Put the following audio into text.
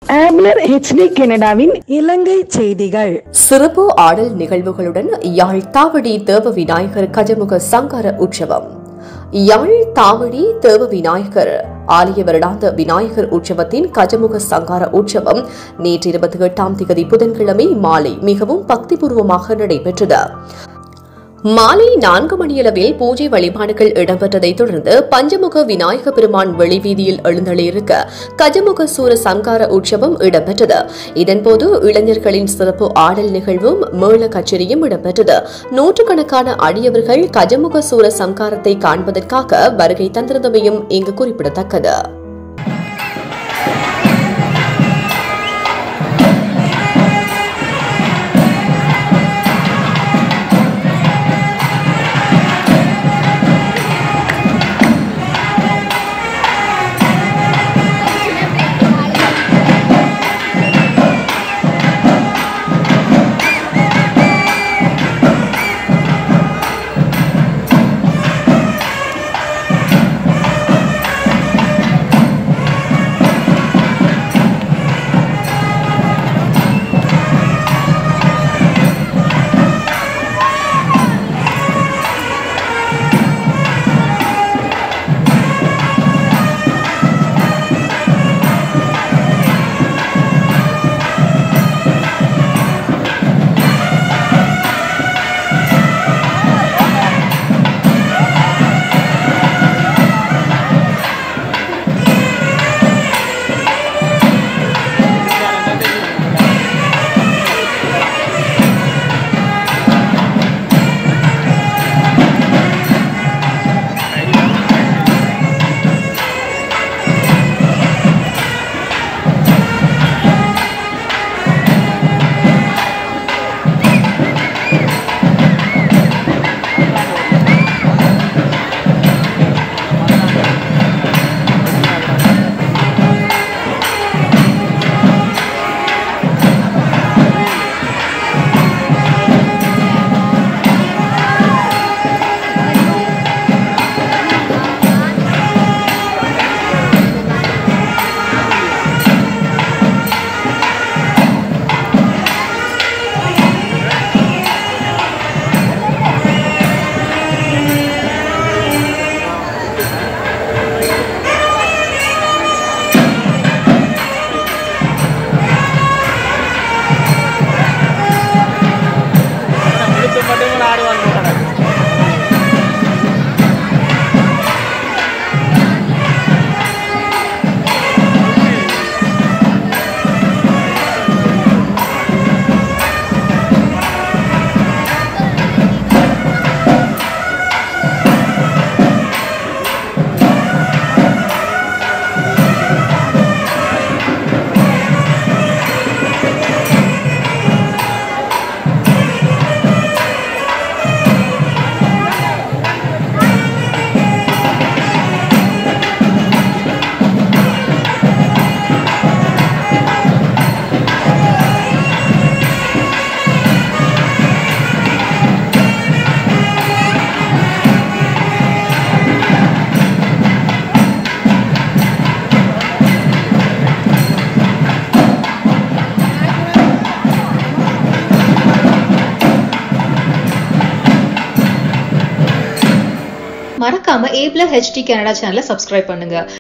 ஆம்லர் HD கனடாவின் இலங்கை செய்திகள் சிறப்பு ஆடல் நிகழ்வுகளுடன் யாழ் தாவடி தேவ விநாயகர் கஜமுக சங்கார உற்சவம் யாழ் தாவடி தேவ விநாயகர் ஆலய வருடாந்த விநாயகர் உற்சவத்தின் கஜமுக சங்கார உற்சவம் நேற்று இருபத்தி எட்டாம் திகதி புதன்கிழமை மாலை மிகவும் பக்திபூர்வமாக நடைபெற்றது மாலை நான்கு மணியளவில் பூஜை வழிபாடுகள் இடம்பெற்றதைத் தொடர்ந்து பஞ்சமுக விநாயக பெருமான் வெளிவீதியில் எழுந்தளிருக்க கஜமுக சூர சங்கார உற்சவம் இடம்பெற்றது இதன்போது இளைஞர்களின் சிறப்பு ஆடல் நிகழ்வும் மேள கச்சேரியும் இடம்பெற்றது நூற்றுக்கணக்கான அடியவர்கள் கஜமுக சூர சங்காரத்தை காண்பதற்காக வருகை தந்திருந்தமையும் இங்கு குறிப்பிடத்தக்கது மறக்காம ஏப்ல ஹெச்டி கனடா சேனலை சப்ஸ்கிரைப் பண்ணுங்க